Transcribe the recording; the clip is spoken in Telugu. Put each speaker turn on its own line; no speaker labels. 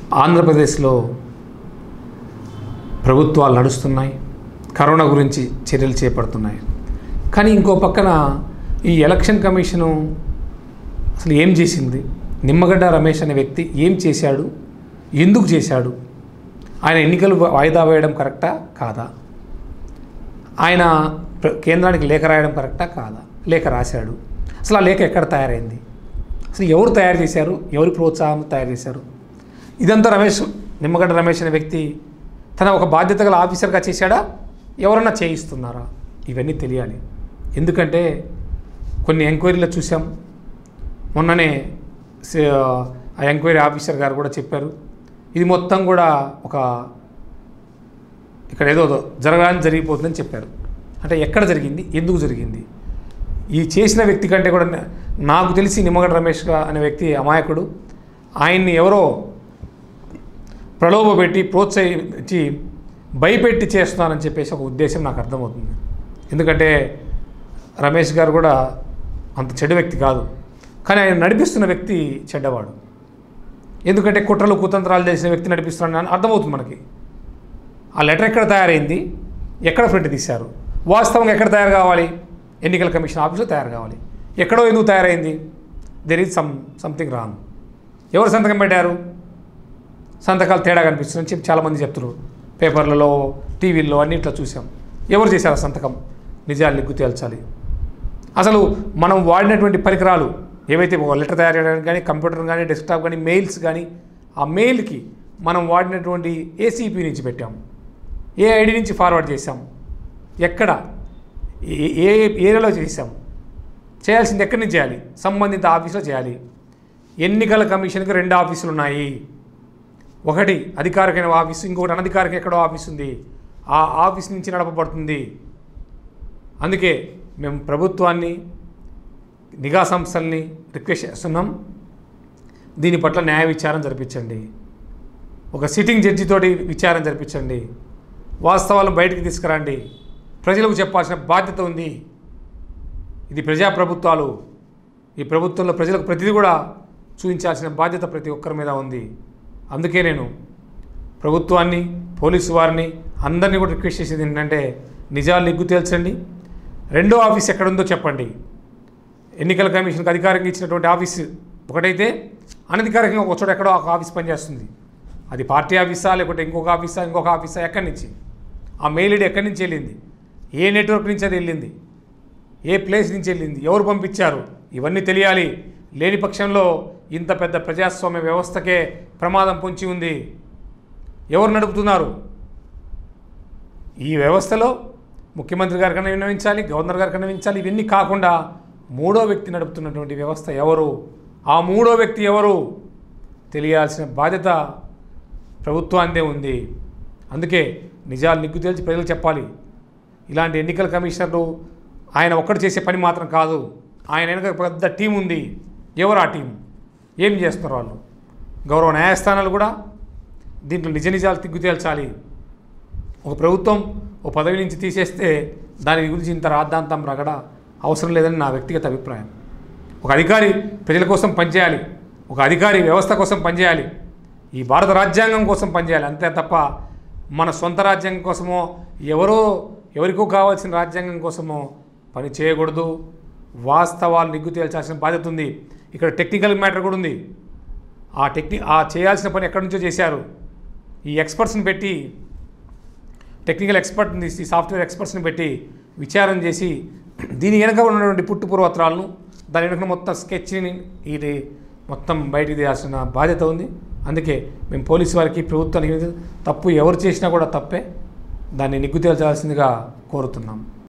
ఆంధ్రప్రదేశ్లో ప్రభుత్వాలు నడుస్తున్నాయి కరోనా గురించి చర్యలు చేపడుతున్నాయి కానీ ఇంకో పక్కన ఈ ఎలక్షన్ కమిషను అసలు ఏం చేసింది నిమ్మగడ్డ రమేష్ అనే వ్యక్తి ఏం చేశాడు ఎందుకు చేశాడు ఆయన ఎన్నికలు వాయిదా వేయడం కరెక్టా కాదా ఆయన ప్ర- కేంద్రానికి లేఖ రాయడం కరెక్టా కాదా లేఖ రాశాడు అసలు ఆ లేఖ ఎక్కడ తయారైంది అసలు ఎవరు తయారు చేశారు ఎవరి ప్రోత్సాహం తయారు చేశారు ఇదంతా రమేష్ నిమ్మగడ్డ రమేష్ అనే వ్యక్తి తన ఒక బాధ్యత గల ఆఫీసర్గా చేశాడా ఎవరన్నా చేయిస్తున్నారా ఇవన్నీ తెలియాలి ఎందుకంటే కొన్ని ఎంక్వైరీలో చూసాం మొన్ననే సే- ఆ ఎంక్వైరీ ఆఫీసర్ గారు కూడా చెప్పారు ఇది మొత్తం కూడా ఒక ఇక్కడ ఏదో జరగడానికి జరిగిపోతుందని చెప్పారు అంటే ఎక్కడ జరిగింది ఎందుకు జరిగింది ఈ చేసిన వ్యక్తి కంటే కూడా నా- నాకు తెలిసి నిమ్మగడ్డ రమేష్ గా- అనే వ్యక్తి అమాయకుడు ఆయన్ని ఎవరో ప్రలోభ పెట్టి ప్రోత్సహించి భయపెట్టి చేస్తున్నారని చెప్పేసి ఒక ఉద్దేశం నాకు అర్థమవుతుంది ఎందుకంటే రమేష్ గారు కూడా అంత చెడు వ్యక్తి కాదు కానీ ఆయన నడిపిస్తున్న వ్యక్తి చెడ్డవాడు ఎందుకంటే కుట్రలు కుతంత్రాలు చేసిన వ్యక్తి నడిపిస్తున్నాడని అర్థమవుతుంది మనకి ఆ లెటర్ ఎక్కడ తయారైంది ఎక్కడ ప్రింట్ తీశారు వాస్తవంగా ఎక్కడ తయారు కావాలి ఎన్నికల కమిషన్ ఆఫీస్లో తయారు కావాలి ఎక్కడో ఎందుకు తయారైంది there is some something wrong ఎవరు సంతకం పెట్టారు సంతకాలు తేడా కనిపిస్తుందని చెప్పి చాలామంది చెప్తున్నారు పేపర్లలో టీవీల్లో అన్నింటిలో చూసాం ఎవరు చేశారు ఆ సంతకం నిజాలు నిగ్గు తేల్చాలి అసలు మనం వాడినటువంటి పరికరాలు ఏవైతే ఒక లెటర్ తయారు చేయడానికి కానీ కంప్యూటర్ కానీ డెస్క్టాప్ కానీ మెయిల్స్ కానీ ఆ మెయిల్కి మనం వాడినటువంటి ఏసీపీ నుంచి పెట్టాం ఏ ఐడి నుంచి ఫార్వర్డ్ చేశాం ఎక్కడ ఏ ఏ ఏరియాలో చేసాం చేయాల్సింది ఎక్కడి నుంచి చేయాలి సంబంధిత ఆఫీస్లో చేయాలి ఎన్నికల కమిషన్కి రెండు ఆఫీసులు ఉన్నాయి ఒకటి అధికారికమైన ఆఫీసు ఇంకొకటి అనధికారిక ఎక్కడో ఆఫీస్ ఉంది ఆ ఆఫీస్ నుంచి నడపబడుతుంది అందుకే మేము ప్రభుత్వాన్ని నిఘా సంస్థల్ని రిక్వెస్ట్ చేస్తున్నాం దీని పట్ల న్యాయ విచారణ జరిపించండి ఒక సిట్టింగ్ జడ్జితోటి విచారణ జరిపించండి వాస్తవాలను బయటికి తీసుకురండి ప్రజలకు చెప్పాల్సిన బాధ్యత ఉంది ఇది ప్రజాప్రభుత్వాలు ఈ ప్రభుత్వంలో ప్రజలకు ప్రతిదీ కూడా చూపించాల్సిన బాధ్యత ప్రతి ఒక్కరి మీద ఉంది అందుకే నేను ప్రభుత్వాన్ని పోలీసు వారిని అందరినీ కూడా రిక్వెస్ట్ చేసేది ఏంటంటే నిజాలు నిగ్గు తేల్చండి రెండో ఆఫీస్ ఎక్కడుందో చెప్పండి ఎన్నికల కమిషన్కి అధికారంగా ఇచ్చినటువంటి ఆఫీస్ ఒకటైతే అనధికారికంగా ఒక చోట ఎక్కడో ఒక ఆఫీస్ పనిచేస్తుంది అది పార్టీ ఆఫీసా లేకుంటే ఇంకొక ఆఫీసా ఇంకొక ఆఫీసా ఎక్కడి నుంచి ఆ మెయిల్ ఐడి ఎక్కడి నుంచి వెళ్ళింది ఏ నెట్వర్క్ నుంచి అది వెళ్ళింది ఏ ప్లేస్ నుంచి వెళ్ళింది ఎవరు పంపించారు ఇవన్నీ తెలియాలి లేని పక్షంలో ఇంత పెద్ద ప్రజాస్వామ్య వ్యవస్థకే ప్రమాదం పొంచి ఉంది ఎవరు నడుపుతున్నారు ఈ వ్యవస్థలో ముఖ్యమంత్రి గారి కన్నా విన్నవించాలి గవర్నర్ గారి కన్నా విన్నవించాలి ఇవన్నీ కాకుండా మూడో వ్యక్తి నడుపుతున్నటువంటి వ్యవస్థ ఎవరు ఆ మూడో వ్యక్తి ఎవరు తెలియాల్సిన బాధ్యత ప్రభుత్వాందే ఉంది అందుకే నిజాలు నిగ్గు తేల్చి ప్రజలకు చెప్పాలి ఇలాంటి ఎన్నికల కమిషనర్లు ఆయన ఒక్కడు చేసే పని మాత్రం కాదు ఆయన వెనక పెద్ద టీం ఉంది ఎవరు ఆ టీం ఏం చేస్తున్నారు వాళ్ళు గౌరవ న్యాయస్థానాలు కూడా దీంట్లో నిజ నిజాలు తిగ్గు తేల్చాలి ఒక ప్రభుత్వం ఒక పదవి నుంచి తీసేస్తే దాని గురించి ఇంత రాద్ధాంతం రగడ అవసరం లేదని నా వ్యక్తిగత అభిప్రాయం ఒక అధికారి ప్రజల కోసం పనిచేయాలి ఒక అధికారి వ్యవస్థ కోసం పనిచేయాలి ఈ భారత రాజ్యాంగం కోసం పనిచేయాలి అంతే తప్ప మన సొంత రాజ్యాంగం కోసమో ఎవరో ఎవరికో కావాల్సిన రాజ్యాంగం కోసమో పని చేయకూడదు వాస్తవాలు నిగ్గు తేల్చాల్సిన బాధ్యత ఉంది ఇక్కడ టెక్నికల్ మ్యాటర్ కూడా ఉంది ఆ టెక్ని ఆ చేయాల్సిన పని ఎక్కడి నుంచో చేశారు ఈ ఎక్స్పర్ట్స్ని పెట్టి టెక్నికల్ ఎక్స్పర్ట్ని తీసి సాఫ్ట్వేర్ ఎక్స్పర్ట్స్ని పెట్టి విచారణ చేసి దీని వెనక ఉన్నటువంటి పుట్టు పూర్వత్రాలను దాని వెనుక మొత్తం స్కెచ్ని ఇది మొత్తం బయటికి తీయాల్సిన బాధ్యత ఉంది అందుకే మేము పోలీసు వారికి ప్రభుత్వానికి తప్పు ఎవరు చేసినా కూడా తప్పే దాన్ని నిగ్గు తేల్చాల్సిందిగా కోరుతున్నాం